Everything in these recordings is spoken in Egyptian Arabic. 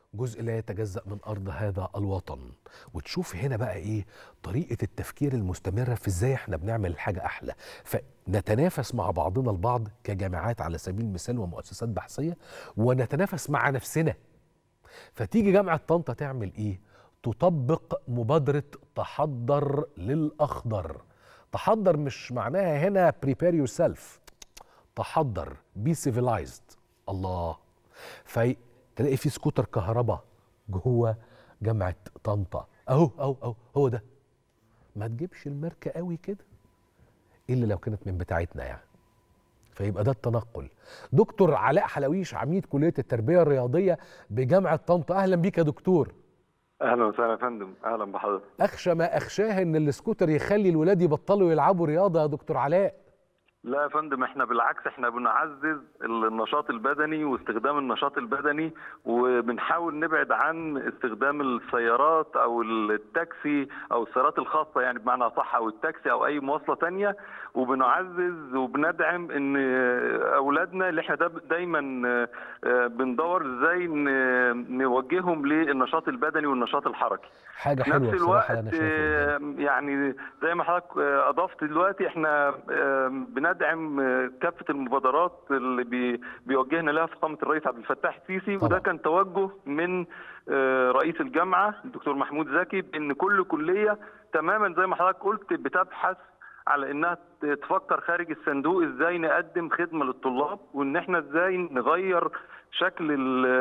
جزء لا يتجزأ من أرض هذا الوطن وتشوف هنا بقى إيه طريقة التفكير المستمرة في إزاي إحنا بنعمل حاجة أحلى فنتنافس مع بعضنا البعض كجامعات على سبيل المثال ومؤسسات بحثية ونتنافس مع نفسنا فتيجي جامعة طنطا تعمل إيه تطبق مبادرة تحضر للأخضر تحضر مش معناها هنا prepare yourself تحضر be civilized الله في تلاقي في سكوتر كهرباء جوه جامعه طنطا اهو اهو اهو هو ده ما تجيبش الماركه قوي كده الا لو كانت من بتاعتنا يعني فيبقى ده التنقل دكتور علاء حلويش عميد كليه التربيه الرياضيه بجامعه طنطا اهلا بيك يا دكتور اهلا وسهلا يا فندم اهلا بحضرتك اخشى ما اخشاه ان السكوتر يخلي الولاد يبطلوا يلعبوا رياضه يا دكتور علاء لا يا فندم احنا بالعكس احنا بنعزز النشاط البدني واستخدام النشاط البدني وبنحاول نبعد عن استخدام السيارات او التاكسي او السيارات الخاصه يعني بمعنى اصح او التاكسي او اي مواصله تانية وبنعزز وبندعم ان اولادنا اللي احنا دايما بندور ازاي نوجههم للنشاط البدني والنشاط الحركي حاجه في حلوه نفس بصراحه الوقت انا يعني زي ما حضرتك اضفت دلوقتي احنا بندعم كافه المبادرات اللي بي بيوجهنا لها فخامه الرئيس عبد الفتاح السيسي طبعا. وده كان توجه من رئيس الجامعه الدكتور محمود زكي بان كل كليه تماما زي ما حضرتك قلت بتبحث على انها تفكر خارج الصندوق ازاي نقدم خدمه للطلاب وان احنا ازاي نغير شكل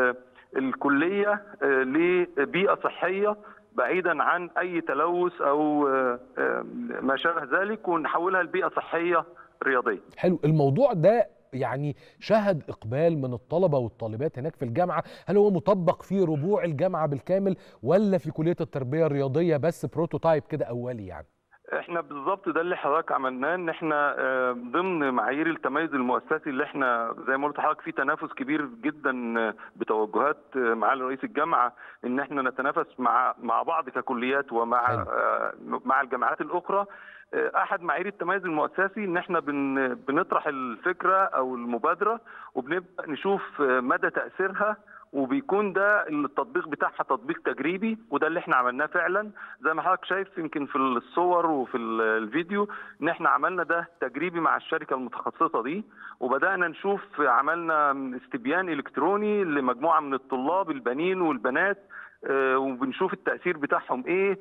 الكليه لبيئه صحيه بعيدا عن اي تلوث او ما شابه ذلك ونحولها لبيئه صحيه رياضيه. حلو الموضوع ده يعني شهد اقبال من الطلبه والطالبات هناك في الجامعه هل هو مطبق في ربوع الجامعه بالكامل ولا في كليه التربيه الرياضيه بس بروتوتايب كده اولي يعني احنا بالظبط ده اللي حضرتك عملناه ان احنا ضمن معايير التميز المؤسسي اللي احنا زي ما قلت لحضرتك في تنافس كبير جدا بتوجهات معالي رئيس الجامعه ان احنا نتنافس مع مع بعض ككليات ومع حلو. مع الجامعات الاخرى احد معايير التميز المؤسسي ان احنا بن بنطرح الفكره او المبادره وبنبدا نشوف مدى تاثيرها وبيكون ده التطبيق بتاعها تطبيق تجريبي وده اللي احنا عملناه فعلا زي ما حضرتك شايف يمكن في الصور وفي الفيديو ان احنا عملنا ده تجريبي مع الشركه المتخصصه دي وبدانا نشوف عملنا استبيان الكتروني لمجموعه من الطلاب البنين والبنات وبنشوف التاثير بتاعهم ايه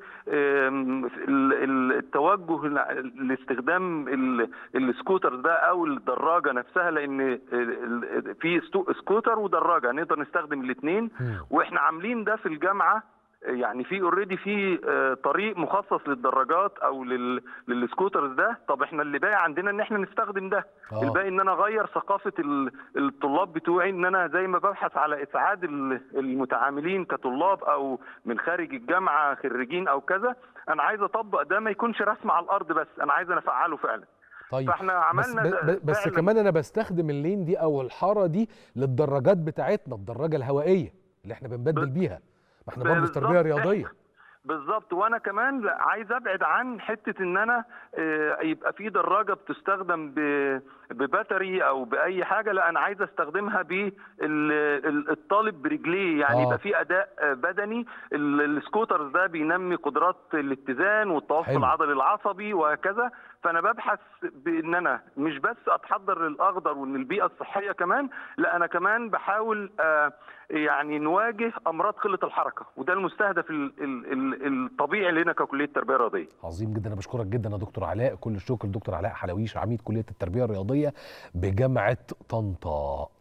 التوجه لاستخدام السكوتر ده او الدراجه نفسها لان في سكوتر ودراجه نقدر نستخدم الاثنين واحنا عاملين ده في الجامعه يعني في اوريدي في طريق مخصص للدراجات او للسكوترز ده طب احنا اللي باقي عندنا ان احنا نستخدم ده آه. الباقي ان انا اغير ثقافه الطلاب بتوعي ان انا زي ما ببحث على اسعاد المتعاملين كطلاب او من خارج الجامعه خريجين او كذا انا عايز اطبق ده ما يكونش رسم على الارض بس انا عايز انا افعله فعلا طيب فاحنا عملنا بس, ب... بس فعلاً. كمان انا بستخدم اللين دي او الحاره دي للدراجات بتاعتنا الدراجه الهوائيه اللي احنا بنبدل ب- بيها ما احنا برضه في بالظبط. تربيه رياضيه بالظبط وانا كمان لا، عايز ابعد عن حته ان انا آه، يبقى في دراجه بتستخدم ب- بباتري او باي حاجه لا انا عايز استخدمها بالطالب برجليه يعني آه. يبقى في اداء آه، بدني ال- السكوتر ده بينمي قدرات الاتزان والتوافق حلو. العضلي العصبي وهكذا فانا ببحث بان انا مش بس اتحضر للاخضر وان البيئه الصحيه كمان لا انا كمان بحاول آه، يعني نواجه امراض قله الحركه وده المستهدف ال- ال- ال- الطبيعي لنا ككليه تربيه رياضيه عظيم جدا انا بشكرك جدا يا دكتور علاء كل الشكر لدكتور علاء حلويش عميد كليه التربيه الرياضيه بجامعه طنطا